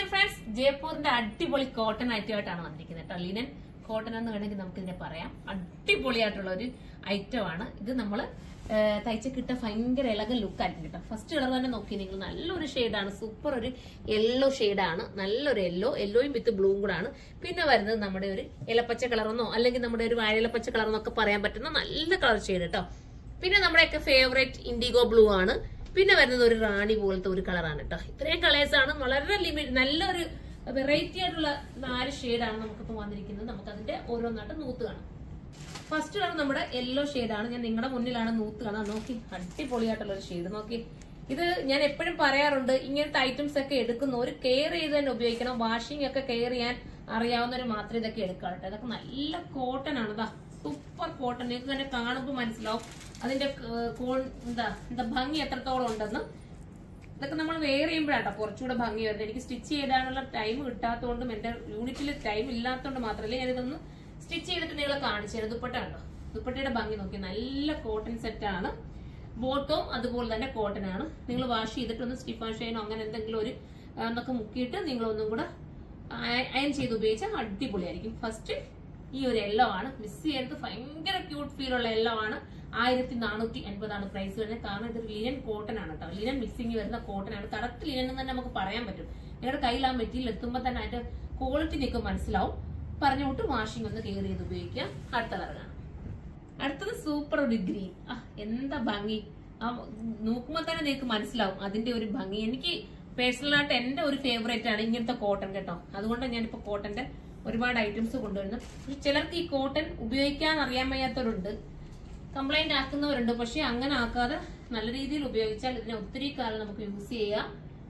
dear friends ജയ്പൂരിന്റെ അടിപൊളി cotton ഐറ്റമായിട്ടാണ് വന്നിരിക്കുന്നത് കേട്ടോ ലിനൻ കോട്ടൺ എന്ന് വേണമെങ്കിൽ നമുക്ക് ഇതിനെ പറയാം അടിപൊളിയായിട്ടുള്ള ഒരു ഐറ്റം ആണ് ഇത് നമ്മൾ തയ്ച്ച കിട്ട ഭയങ്കര ഇളകൻ ലുക്ക് ആയിരിക്കും കേട്ടോ ഫസ്റ്റ് കളർ തന്നെ നോക്കി നിങ്ങൾ നല്ലൊരു ഷെയ്ഡാണ് സൂപ്പർ ഒരു യെല്ലോ ഷെയ്ഡാണ് നല്ലൊരു യെല്ലോ യെല്ലോയും വിത്ത് ബ്ലൂവും കൂടാണ് പിന്നെ വരുന്നത് നമ്മുടെ ഒരു ഇലപ്പച്ച കളറെന്നോ അല്ലെങ്കിൽ നമ്മുടെ ഒരു വാഴയിലപ്പച്ച കളറെന്നൊക്കെ പറയാൻ പറ്റുന്ന നല്ല കളർ ഷെയ്ഡ് കേട്ടോ പിന്നെ നമ്മുടെയൊക്കെ ഫേവറേറ്റ് ഇൻഡിഗോ ബ്ലൂ ആണ് പിന്നെ വരുന്നത് ഒരു റാണി പോലത്തെ ഒരു കളറാണ് കേട്ടോ ഇത്രയും കളേഴ്സ് ആണ് വളരെ ലിമിറ്റ് നല്ലൊരു വെറൈറ്റി ആയിട്ടുള്ള നാല് ഷെയ്ഡാണ് നമുക്കിപ്പോൾ വന്നിരിക്കുന്നത് നമുക്ക് അതിന്റെ ഓരോന്നായിട്ട് നൂത്ത് കാണാം ഫസ്റ്റ് കളർ നമ്മുടെ യെല്ലോ ആണ് ഞാൻ നിങ്ങളുടെ മുന്നിലാണ് നൂത്ത് കാണാൻ നോക്കി അടിപൊളിയായിട്ടുള്ള ഒരു ഷെയ്ഡ് നോക്കി ഇത് ഞാൻ എപ്പോഴും പറയാറുണ്ട് ഇങ്ങനത്തെ ഐറ്റംസ് ഒക്കെ എടുക്കുന്ന ഒരു കെയർ ചെയ്ത് തന്നെ ഉപയോഗിക്കണം വാഷിംഗ് ഒക്കെ കെയർ ചെയ്യാൻ അറിയാവുന്നവർ മാത്രമേ ഇതൊക്കെ എടുക്കാറുണ്ട് ഇതൊക്കെ നല്ല കോട്ടൺ ആണ് ഇതാ സൂപ്പർ കോട്ടൺ നിങ്ങൾക്ക് തന്നെ കാണുമ്പോൾ മനസ്സിലാവും അതിന്റെ ഏർ, കോൺ- എന്താ എന്താ ഭംഗി എത്രത്തോളം ഉണ്ടെന്ന് ഇതൊക്കെ നമ്മൾ വെയർ ചെയ്യുമ്പോഴാട്ടോ കുറച്ചുകൂടെ ഭംഗി വരുന്നത് എനിക്ക് സ്റ്റിച്ച് ചെയ്താനുള്ള ടൈം കിട്ടാത്തതുകൊണ്ടും എന്റെ യൂണിറ്റിൽ ടൈം ഇല്ലാത്തതുകൊണ്ട് മാത്രമല്ല ഞാനിതൊന്ന് സ്റ്റിച്ച് ചെയ്തിട്ട് നിങ്ങളെ കാണിച്ചു തരാം ദുപ്പട്ട ഉണ്ടോ ദുപ്പട്ടയുടെ ഭംഗി നോക്കി നല്ല കോട്ടൺ സെറ്റ് ആണ് ബോട്ടവും അതുപോലെ തന്നെ കോട്ടൺ ആണ് നിങ്ങൾ വാഷ് ചെയ്തിട്ട് ഒന്ന് സ്റ്റിഫാൻ ഷൈനോ അങ്ങനെ എന്തെങ്കിലും ഒരു ആ, എന്നൊക്കെ മുക്കിയിട്ട് നിങ്ങൾ ഒന്നും കൂടെ അയൺ ചെയ്ത് ഉപയോഗിച്ചാൽ അടിപൊളിയായിരിക്കും ഫസ്റ്റ് ഈ ഒരു എല്ലോ ആണ് മിസ് ചെയ്യരുത് ഭയങ്കര ക്യൂട്ട് ഫീൽ ഉള്ള എല്ലോ ആണ് ആയിരത്തി നാനൂറ്റി എൺപതാണ് പ്രൈസ് വരുന്നത് കാരണം ഇത് ലിനൻ കോട്ടൺ ആണ് കേട്ടോ ലിനൻ മിക്സിങ് വരുന്ന കോട്ടൺ ആണ് കറക്റ്റ് ലിനൻ എന്ന് തന്നെ നമുക്ക് പറയാൻ പറ്റും നിങ്ങളുടെ കയ്യിൽ ആ മെറ്റീരിയൽ എത്തുമ്പോൾ തന്നെ അതിന്റെ ക്വാളിറ്റി നിങ്ങൾക്ക് മനസ്സിലാവും പറഞ്ഞുകൊണ്ട് വാഷിംഗ് ഒന്ന് കെയർ ചെയ്ത് ഉപയോഗിക്കുക അടുത്ത കളർ കാണാം അടുത്തത് സൂപ്പർ ഒരു ഗ്രീൻ ആ എന്താ ഭംഗി ആ നോക്കുമ്പോൾ തന്നെ നിങ്ങൾക്ക് മനസ്സിലാവും അതിന്റെ ഒരു ഭംഗി എനിക്ക് പേഴ്സണലായിട്ട് എന്റെ ഒരു ഫേവറേറ്റ് ആണ് ഇങ്ങനത്തെ കോട്ടൺ കേട്ടോ അതുകൊണ്ട് ഞാനിപ്പോ കോട്ടന്റെ ഒരുപാട് ഐറ്റംസ് കൊണ്ടുവരുന്നു പക്ഷെ ചിലർക്ക് ഈ കോട്ടൺ ഉപയോഗിക്കാൻ അറിയാൻ വയ്യാത്തവരുണ്ട് കംപ്ലൈന്റ് ആക്കുന്നവരുണ്ട് പക്ഷെ അങ്ങനെ ആക്കാതെ നല്ല രീതിയിൽ ഉപയോഗിച്ചാൽ ഇതിനെ ഒത്തിരി കാലം നമുക്ക് യൂസ് ചെയ്യാം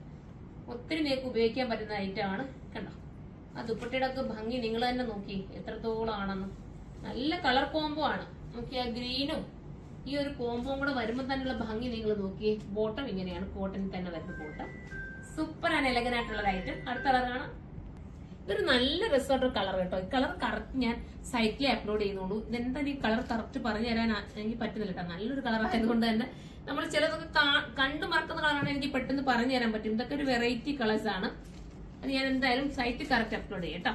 ഒത്തിരി നിങ്ങൾക്ക് ഉപയോഗിക്കാൻ പറ്റുന്ന ഐറ്റം ആണ് കണ്ടോ ആ ദുപ്പട്ടയുടെ ഒക്കെ ഭംഗി നിങ്ങൾ തന്നെ നോക്കി എത്രത്തോളം ആണെന്ന് നല്ല കളർ കോംബോ ആണ് നോക്കി ആ ഗ്രീനും ഈ ഒരു കോംബോയും കൂടെ വരുമ്പോൾ തന്നെയുള്ള ഭംഗി നിങ്ങൾ നോക്കി ബോട്ടം ഇങ്ങനെയാണ് കോട്ടൺ തന്നെ വരുന്ന ബോട്ടം സൂപ്പർ ആണ് എലഗൻ ആയിട്ടുള്ള ഒരു ഐറ്റം അടുത്ത കളർ കാണാം ഇതൊരു നല്ല രസമായിട്ടൊരു കളർ കേട്ടോ ഈ കളർ കറക്റ്റ് ഞാൻ സൈറ്റിൽ അപ്ലോഡ് ചെയ്യുന്നുള്ളൂ ഇതെന്താ ഈ കളർ കറക്റ്റ് പറഞ്ഞു തരാൻ ആ- എനിക്ക് പറ്റുന്നില്ല കേട്ടോ നല്ലൊരു കളർ ആയതുകൊണ്ട് തന്നെ നമ്മൾ ചിലതൊക്കെ കാ- കണ്ടു മറക്കുന്ന കളറാണ് എനിക്ക് പെട്ടെന്ന് പറഞ്ഞു തരാൻ പറ്റും ഇതൊക്കെ ഒരു വെറൈറ്റി കളേഴ്സ് ആണ് അത് ഞാൻ എന്തായാലും സൈറ്റ് കറക്റ്റ് അപ്ലോഡ് ചെയ്യാം കേട്ടോ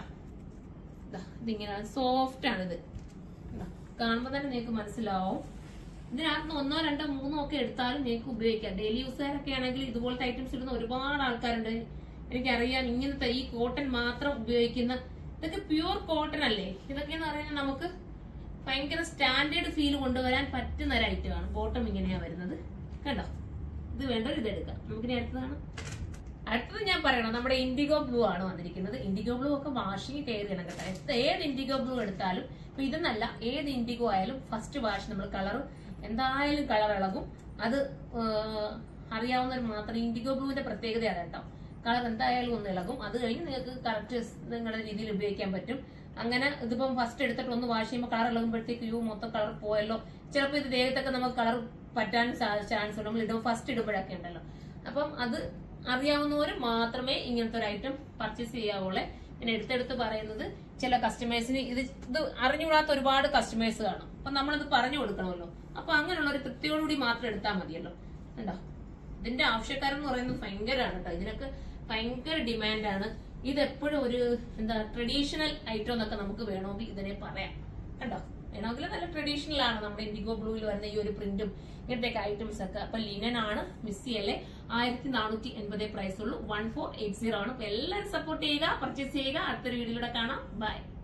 ദാ, ഇതിങ്ങനെ സോഫ്റ്റ് ആണ് ഇത് ദാ, കാണുമ്പോൾ തന്നെ നിങ്ങൾക്ക് മനസ്സിലാവും ഇതിനകത്ത് ഒന്നോ രണ്ടോ മൂന്നോ ഒക്കെ എടുത്താലും നിങ്ങൾക്ക് ഉപയോഗിക്കാം ഡെയിലി യൂസുകാരൊക്കെ ആണെങ്കിൽ ഇതുപോലത്തെ ഐറ്റംസ് ഇടുന്ന ഒരുപാട് ആൾക്കാരുണ്ട് എനിക്കറിയാം ഇങ്ങനത്തെ ഈ കോട്ടൺ മാത്രം ഉപയോഗിക്കുന്ന ഇതൊക്കെ പ്യുവർ കോട്ടൺ അല്ലേ ഇതൊക്കെ എന്ന് പറയുന്നത് നമുക്ക് ഭയങ്കര സ്റ്റാൻഡേർഡ് ഫീൽ കൊണ്ടുവരാൻ പറ്റുന്ന ഒരു ഐറ്റം ആണ് ബോട്ടം ഇങ്ങനെയാ വരുന്നത് കണ്ടോ ഇത് വേണ്ടവർ ഇത് എടുക്കാം നമുക്കിനി അടുത്തതാണ് അടുത്തത് ഞാൻ പറയണം നമ്മുടെ ഇൻഡിഗോ ബ്ലൂ ആണ് വന്നിരിക്കുന്നത് ഇൻഡിഗോ ബ്ലൂ ഒക്കെ വാഷിംഗ് കെയർ ചെയ്യണം കേട്ടോ എത്ര- ഏത് ഇൻഡിഗോ ബ്ലൂ എടുത്താലും ഇപ്പൊ ഇതെന്നല്ല ഏത് ഇൻഡിഗോ ആയാലും ഫസ്റ്റ് വാഷ് നമ്മൾ കളർ എന്തായാലും കളർ ഇളകും അത് ഏഹ്, അറിയാവുന്നവർ മാത്രം ഇൻഡിഗോ ബ്ലൂവിന്റെ പ്രത്യേകത അതാണ് കേട്ടോ കളർ എന്തായാലും ഒന്ന് ഇളകും അത് കഴിഞ്ഞ് നിങ്ങൾക്ക് കറക്റ്റ് നിങ്ങളുടെ രീതിയിൽ ഉപയോഗിക്കാൻ പറ്റും അങ്ങനെ ഇതിപ്പം ഫസ്റ്റ് എടുത്തിട്ട് ഒന്ന് വാഷ് ചെയ്യുമ്പോൾ കളർ ഇളകുമ്പോഴത്തേക്ക് യു മൊത്തം കളർ പോയല്ലോ ചിലപ്പോൾ ഇത് ദേഹത്തൊക്കെ നമുക്ക് കളർ പറ്റാൻ ചാൻസ് ഉണ്ട് നമ്മൾ ഇടുമ്പോൾ ഫസ്റ്റ് ഇടുമ്പോഴൊക്കെ ഉണ്ടല്ലോ അപ്പം അത് അറിയാവുന്നവർ മാത്രമേ ഇങ്ങനത്തെ ഒരു ഐറ്റം പർച്ചേസ് ചെയ്യാവുള്ളൂ പിന്നെ എടുത്തെടുത്ത് പറയുന്നത് ചില കസ്റ്റമേഴ്സിന് ഇത് ഇത് അറിഞ്ഞുകൂടാത്ത ഒരുപാട് കസ്റ്റമേഴ്സ് കാണും അപ്പൊ നമ്മളത് പറഞ്ഞു കൊടുക്കണമല്ലോ അപ്പൊ അങ്ങനെയുള്ള ഒരു തൃപ്തിയോടുകൂടി മാത്രം എടുത്താൽ മതിയല്ലോ കണ്ടോ ഇതിന്റെ ആവശ്യക്കാരെന്ന് പറയുന്നത് ഭയങ്കരമാണ് കേട്ടോ ഇതിനൊക്കെ ഭയങ്കര ഡിമാൻഡാണ് ഇത് എപ്പോഴും ഒരു എന്താ ട്രഡീഷണൽ ഐറ്റം എന്നൊക്കെ നമുക്ക് വേണമെങ്കിൽ ഇതിനെ പറയാം കണ്ടോ വേണമെങ്കിൽ നല്ല ട്രഡീഷണൽ ആണ് നമ്മുടെ ഇൻഡിഗോ ബ്ലൂവിൽ വരുന്ന ഈ ഒരു പ്രിന്റും ഇങ്ങനത്തെയൊക്കെ ഐറ്റംസ് ഒക്കെ അപ്പൊ ലിനൻ ആണ് മിസ് ചെയ്യല്ലേ ആയിരത്തി നാനൂറ്റി എൺപതേ പ്രൈസ് ഉള്ളൂ വൺ ഫോർ എയ്റ്റ് സീറോ ആണ് അപ്പൊ എല്ലാവരും സപ്പോർട്ട് ചെയ്യുക പർച്ചേസ് ചെയ്യുക അടുത്തൊരു വീഡിയോയിലൂടെ കാണാം ബൈ